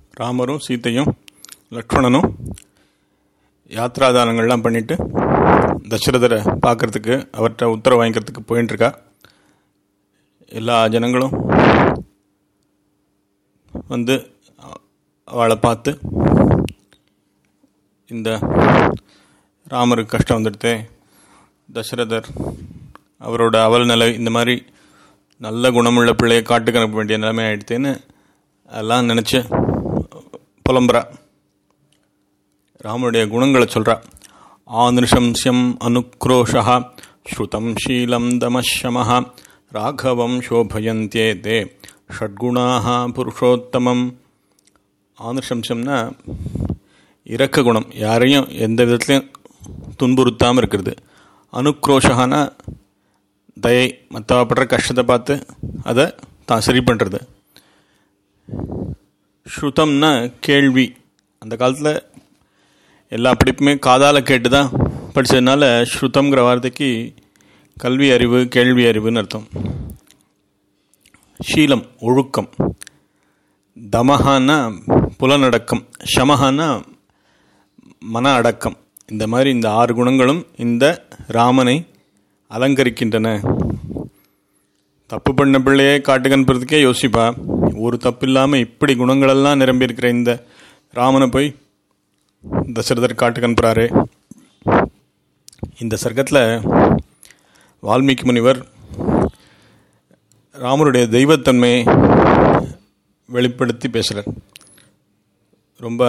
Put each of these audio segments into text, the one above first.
ராமரும் சீத்தையும் லக்ஷ்மணனும் யாத்ராதானங்கள்லாம் பண்ணிட்டு தசரதரை பார்க்கறதுக்கு அவர்கிட்ட உத்தரவு வாங்கிக்கிறதுக்கு போயின்னு இருக்கா எல்லா ஜனங்களும் வந்து அவளை பார்த்து இந்த ராமருக்கு கஷ்டம் வந்துடுத்தே தசரதர் அவரோட அவல் நிலை இந்த மாதிரி நல்ல குணமுள்ள பிள்ளையை காட்டுக்கு அனுப்ப வேண்டிய நிலைமை ஆயிடுத்தேன்னு எல்லாம் நினச்சி புலம்புறா ராமனுடைய குணங்களை சொல்கிறா ஆனிருஷம்சியம் அனுக்ரோஷா ஸ்ருதம் ஷீலம் தமஷமஹ ராகவம் சோபயந்தே தே ஷட்குணாக புருஷோத்தமம் ஆனிருஷம்சம்னா இரக்க குணம் யாரையும் எந்த விதத்துலையும் துன்புறுத்தாமல் இருக்கிறது அனுக்ரோஷகானா தயை மற்றப்படுற கஷ்டத்தை பார்த்து அதை தான் சரி பண்ணுறது ஸ்ருதம்னா கேள்வி அந்த காலத்தில் எல்லா படிப்புமே காதால் கேட்டு தான் படித்ததுனால ஸ்ருதம்ங்கிற வார்த்தைக்கு கல்வி அறிவு கேள்வி அறிவுன்னு அர்த்தம் ஷீலம் ஒழுக்கம் தமஹான்னா புலனடக்கம் ஷமஹான்னா மன அடக்கம் இந்த மாதிரி இந்த ஆறு குணங்களும் இந்த ராமனை அலங்கரிக்கின்றன தப்பு பண்ண பிள்ளையே காட்டுக்கு அனுப்புறதுக்கே யோசிப்பா ஒரு தப்பு இல்லாமல் இப்படி குணங்களெல்லாம் நிரம்பியிருக்கிற இந்த ராமனை போய் தசரதர் காட்டுக்கு அனுப்புகிறாரு இந்த சர்க்கத்தில் வால்மீகி முனிவர் ராமருடைய தெய்வத்தன்மையை வெளிப்படுத்தி பேசுகிறார் ரொம்ப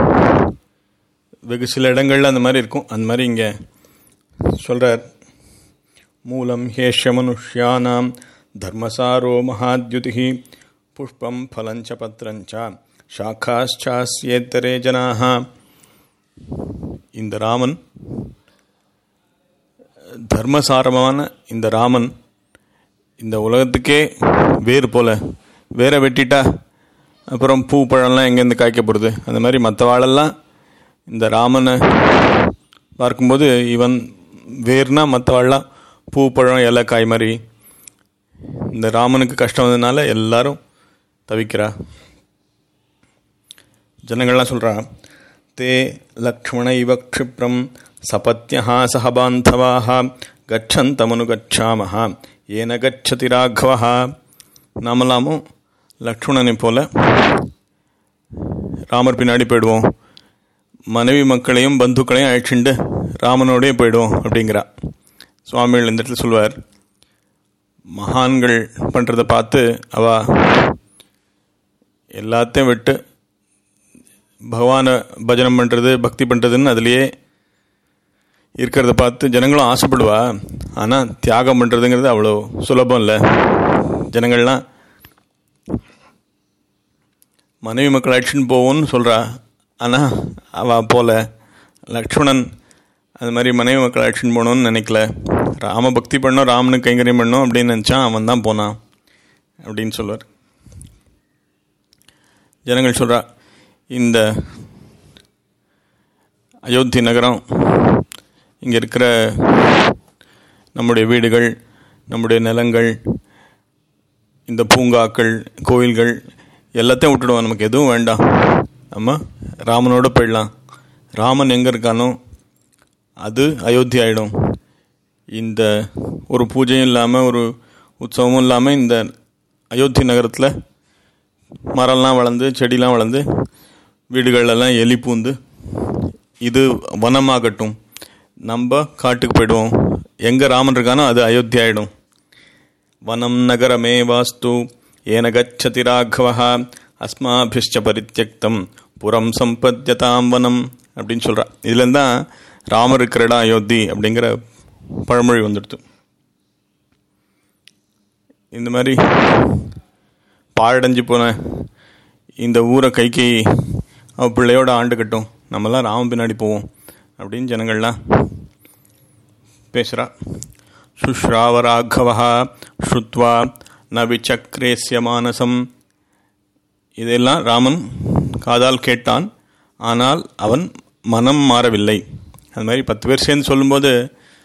வெகு சில இடங்களில் அந்த மாதிரி இருக்கும் அந்த மாதிரி இங்கே சொல்கிறார் மூலம் ஹேஷ மனுஷ்யானாம் தர்மசாரோ மகாத்யுதி புஷ்பம் ஃபலஞ்ச பத்திரஞ்ச சாக்காச்சாஸ்யேத்தரே ஜனாக இந்த ராமன் தர்மசாரமான இந்த ராமன் இந்த உலகத்துக்கே வேறு போல வேற வெட்டிட்டா அப்புறம் பூ பழம்லாம் எங்கேருந்து காய்க்க போகிறது அந்த மாதிரி மற்ற வாழெல்லாம் இந்த ராமனை பார்க்கும்போது இவன் வேர்னா மற்ற வாழலாம் பூ பழம் இலை காய் மாதிரி இந்த ராமனுக்கு கஷ்டம் வந்ததுனால எல்லாரும் தவிக்கிறா ஜனங்கள்லாம் சொல்கிறா தே லக்ஷ்மண இவ க்ஷிப்ரம் சபத்யா சகபாந்தவாக கச்சந்தமனு கச்சாமஹா ஏன கச்சதி ராഘவா நாமெல்லாமும் லக்ஷ்மணனை போல ராமர் பின்னாடி போயிடுவோம் மனைவி மக்களையும் பந்துக்களையும் அழைச்சிண்டு ராமனோடே போயிடுவோம் அப்படிங்கிறா சுவாமிகள் இந்த இடத்துல சொல்வார் மகான்கள் பண்ணுறதை பார்த்து அவ எல்லாத்தையும் விட்டு பகவானை பஜனம் பண்ணுறது பக்தி பண்ணுறதுன்னு அதுலேயே இருக்கிறத பார்த்து ஜனங்களும் ஆசைப்படுவா ஆனால் தியாகம் பண்ணுறதுங்கிறது அவ்வளோ சுலபம் இல்லை ஜனங்கள்லாம் மனைவி மக்கள் அழைச்சின்னு போவோம்னு சொல்கிறா ஆனால் அவள் போல லக்ஷ்மணன் அது மாதிரி மனைவி மக்கள் அழைச்சின்னு போகணும்னு நினைக்கல ராம பக்தி பண்ணோம் ராமனுக்கு கைங்கரியம் பண்ணோம் அப்படின்னு நினச்சான் அவன் தான் போனான் அப்படின்னு சொல்லுவார் ஜனங்கள் சொல்கிறா இந்த அயோத்தி நகரம் இங்கே இருக்கிற நம்முடைய வீடுகள் நம்முடைய நிலங்கள் இந்த பூங்காக்கள் கோயில்கள் எல்லாத்தையும் விட்டுடுவோம் நமக்கு எதுவும் வேண்டாம் நம்ம ராமனோட போயிடலாம் ராமன் எங்கே இருக்கானோ அது அயோத்தி ஆகிடும் இந்த ஒரு பூஜையும் இல்லாமல் ஒரு உற்சவமும் இல்லாமல் இந்த அயோத்தி நகரத்தில் மரம்லாம் வளர்ந்து செடிலாம் வளர்ந்து வீடுகளெல்லாம் எலி பூந்து இது வனமாகட்டும் நம்ம காட்டுக்கு போயிடுவோம் எங்கே ராமன் இருக்கானோ அது அயோத்தி ஆகிடும் வனம் நகரமே வாஸ்து ஏன கச்சதி ராഘவா அஸ்மாபிஷ்ட பரித்தியக்தம் புறம் சம்பத்தியதாம் வனம் அப்படின்னு சொல்கிறா இதுலேருந்து தான் ராமர் இருக்கிற இடம் அயோத்தி அப்படிங்கிற பழமொழி வந்துடுது இந்த மாதிரி பாழடைஞ்சு போன இந்த ஊரை கைக்கு அவ பிள்ளையோட ஆண்டு கட்டும் நம்மலாம் ராம பின்னாடி போவோம் அப்படின்னு ஜனங்கள்லாம் பேசுகிறா சுஷ்ராவராகவா ஸ்ருத்வா ந விசக்ரேசிய மானசம் இதெல்லாம் ராமன் காதால் கேட்டான் ஆனால் அவன் மனம் மாறவில்லை அது மாதிரி பத்து பேர் சேர்ந்து சொல்லும்போது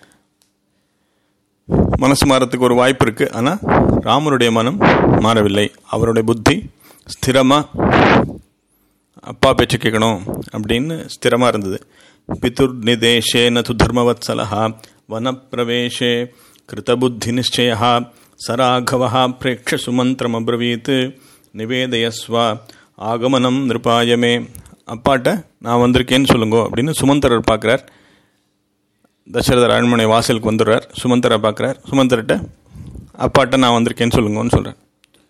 மனசு மாறத்துக்கு ஒரு வாய்ப்பு இருக்குது ஆனால் ராமருடைய மனம் மாறவில்லை அவருடைய புத்தி ஸ்திரமாக அப்பா பேச்சு கேட்கணும் அப்படின்னு ஸ்திரமாக இருந்தது பிதுர் நிதேஷேன து தர்மவத்சலா வனப்பிரவேஷே கிருதபுத்தி நிச்சயா சராகவா பிரேட்ச சுமந்திரம் அப்ரவீத் நிவேதயஸ்வா ஆகமனம் நிருபாயமே அப்பாட்ட நான் வந்திருக்கேன்னு சொல்லுங்க அப்படின்னு சுமந்தரர் பார்க்குறார் தசரதர் அரண்மனை வாசலுக்கு வந்துடுறார் சுமந்தரை பார்க்குறார் சுமந்தர்கிட்ட அப்பாட்ட நான் வந்திருக்கேன்னு சொல்லுங்கன்னு சொல்கிறார்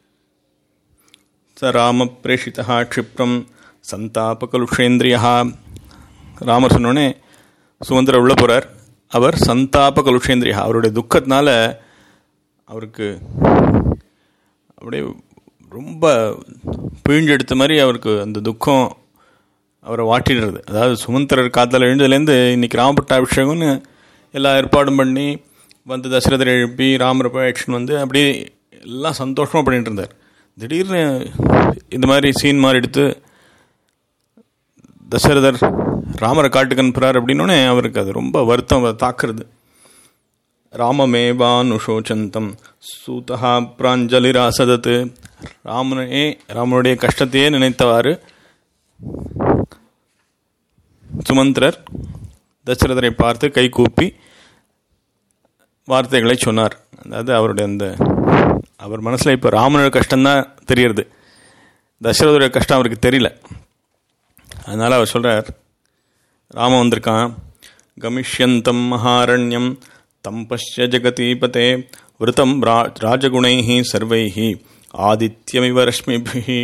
ச ராம பிரேஷிதா க்ஷிப்ரம் சந்தாபகலுஷேந்திரியா ராமர் சொன்னோடனே சுமந்திர உள்ள போகிறார் அவர் சந்தாப கலுஷேந்திரியா அவருடைய துக்கத்தினால அவருக்கு அப்படியே ரொம்ப பிழிஞ்செடுத்த மாதிரி அவருக்கு அந்த துக்கம் அவரை வாட்டிடுறது அதாவது சுமந்திரர் காத்தால் எழுந்ததுலேருந்து இன்னைக்கு ராமபட்டாபிஷேகம்னு எல்லா ஏற்பாடும் பண்ணி வந்து தசரதரை எழுப்பி ராமர் ஆக்ஷன் வந்து அப்படியே எல்லாம் சந்தோஷமாக பண்ணிட்டு இருந்தார் திடீர்னு இந்த மாதிரி சீன் மாதிரி எடுத்து தசரதர் ராமரை காட்டுக்கு அனுப்புகிறார் அப்படின்னோடனே அவருக்கு அது ரொம்ப வருத்தம் அவரை தாக்குறது ராமமேவானுஷோச்சந்தம் சூதா பிராஞ்சலிராசதத்து ராமனே ராமனுடைய கஷ்டத்தையே நினைத்தவாறு சுமந்திரர் தசரதரை பார்த்து கை கூப்பி வார்த்தைகளை சொன்னார் அதாவது அவருடைய அந்த அவர் மனசில் இப்போ ராமனோட கஷ்டம்தான் தெரியறது தசரதோடைய கஷ்டம் அவருக்கு தெரியல அதனால் அவர் சொல்கிறார் ராமன் வந்திருக்கான் கமிஷ்யந்தம் மகாரண்யம் தம் பஷ்ய ஜெகதீபதே விருத்தம் ரா ராஜகுணைஹி சர்வைஹி ஆதித்யமிவ ரஷ்மிபிஹி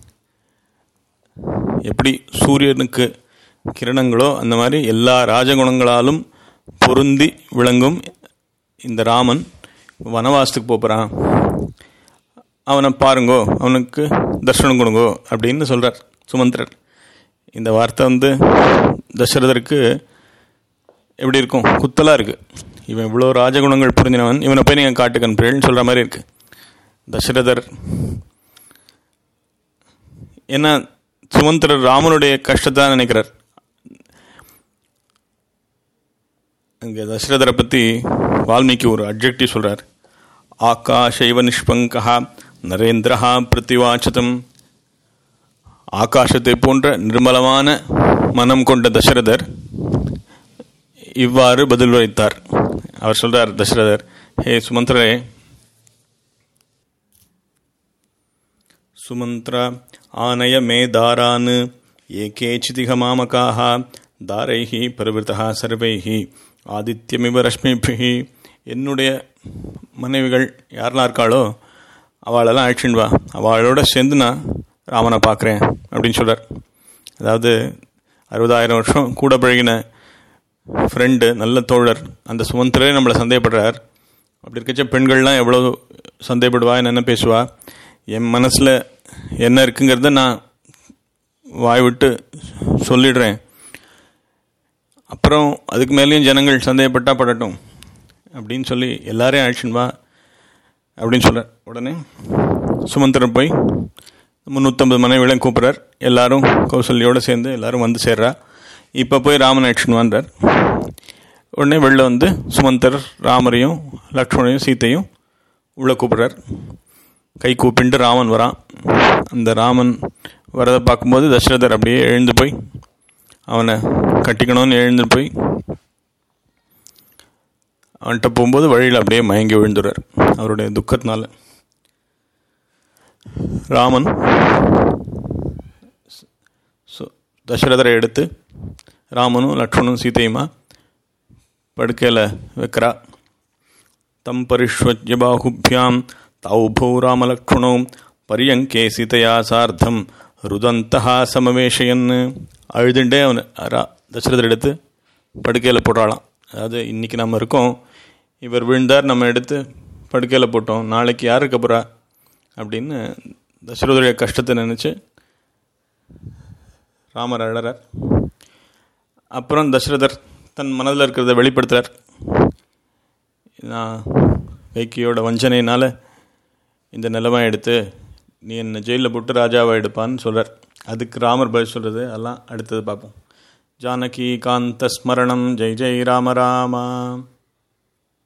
எப்படி சூரியனுக்கு கிரணங்களோ அந்த மாதிரி எல்லா ராஜகுணங்களாலும் பொருந்தி விளங்கும் இந்த ராமன் வனவாசத்துக்கு போகிறான் அவனை பாருங்கோ அவனுக்கு தர்ஷனம் கொடுங்கோ அப்படின்னு சொல்கிறார் சுமந்திரர் இந்த வார்த்தை வந்து தசரதருக்கு எப்படி இருக்கும் குத்தலாக இருக்குது இவன் இவ்வளோ ராஜகுணங்கள் புரிஞ்சினவன் இவனை போய் நீங்கள் காட்டுக்கு அனுப்புறேன்னு சொல்கிற மாதிரி இருக்குது தசரதர் ஏன்னா சுமந்திரர் ராமனுடைய கஷ்டத்தை நினைக்கிறார் இங்கே தசரதரை பற்றி வால்மீகி ஒரு அப்ஜெக்டிவ் சொல்கிறார் ஆகாஷைவ நிஷ்பங்கா நரேந்திரஹா பிரதிவாச்சதம் ஆகாசத்தை போன்ற நிர்மலமான மனம் கொண்ட தசரதர் இவ்வாறு பதில் வைத்தார் அவர் சொல்றார் தசரதர் ஹே சுமந்திரே சுமந்திர ஆனய மே தாரான் ஏகேச்சிதிக மாமகாக தாரைஹி பரிவிருத்தா சர்வைஹி ஆதித்யமிவ ரஷ்மிபிஹி என்னுடைய மனைவிகள் யாரெல்லாம் இருக்காளோ அவளெல்லாம் அழிச்சுன்னு வா அவளோட சேர்ந்து நான் ராமனை பார்க்குறேன் அப்படின்னு சொல்கிறார் அதாவது அறுபதாயிரம் வருஷம் கூட பழகின ஃப்ரெண்டு நல்ல தோழர் அந்த சுமந்திரே நம்மளை சந்தேகப்படுறார் அப்படி இருக்கச்ச பெண்கள்லாம் எவ்வளோ சந்தேகப்படுவா என்னென்ன பேசுவா என் மனசில் என்ன இருக்குங்கிறத நான் வாய் விட்டு சொல்லிடுறேன் அப்புறம் அதுக்கு மேலேயும் ஜனங்கள் சந்தேகப்பட்டா படட்டும் அப்படின்னு சொல்லி எல்லாரையும் அழிச்சுன்னு வா அப்படின்னு சொல்கிறார் உடனே சுமந்திரன் போய் முந்நூற்றம்பது மனைவிகளையும் கூப்பிட்றார் எல்லாரும் கௌசல்யோடு சேர்ந்து எல்லாரும் வந்து சேர்றா இப்போ போய் ராமன் அழிச்சுன்னு வந்தார் உடனே வெளில வந்து சுமந்தர் ராமரையும் லக்ஷ்மணையும் சீத்தையும் உள்ளே கூப்பிட்றார் கை கூப்பிண்டு ராமன் வரான் அந்த ராமன் வரதை பார்க்கும்போது தசரதர் அப்படியே எழுந்து போய் அவனை கட்டிக்கணும்னு எழுந்து போய் அவன்கிட்ட போகும்போது வழியில் அப்படியே மயங்கி விழுந்துடுறார் அவருடைய துக்கத்தினால ராமன் தசரதரை எடுத்து ராமனும் லக்ஷ்மணும் சீதையுமா படுக்கையில் வைக்கிறா தம் பரிஷ்வஜ்ய பாகுபியாம் தௌபௌ ராமலக்ஷ்மணோ பரியங்கே சீதையா சார்த்தம் ருதந்தா சமவேஷயன் அழுதுண்டே அவன் தசரதர் எடுத்து படுக்கையில் போடுறாளாம் அதாவது இன்றைக்கி நம்ம இருக்கோம் இவர் விழுந்தார் நம்ம எடுத்து படுக்கையில் போட்டோம் நாளைக்கு யார் இருக்க போகிறா அப்படின்னு தசரதருடைய கஷ்டத்தை நினச்சி ராமர் அழறார் அப்புறம் தசரதர் தன் மனதில் இருக்கிறத வெளிப்படுத்துகிறார் நான் வைக்கியோட வஞ்சனையினால் இந்த நிலைமை எடுத்து நீ என்னை ஜெயிலில் போட்டு ராஜாவை எடுப்பான்னு சொல்கிறார் அதுக்கு ராமர் பதில் சொல்கிறது எல்லாம் அடுத்தது பார்ப்போம் ஜானகி காந்த ஸ்மரணம் ஜெய் ஜெய் ராம ராமா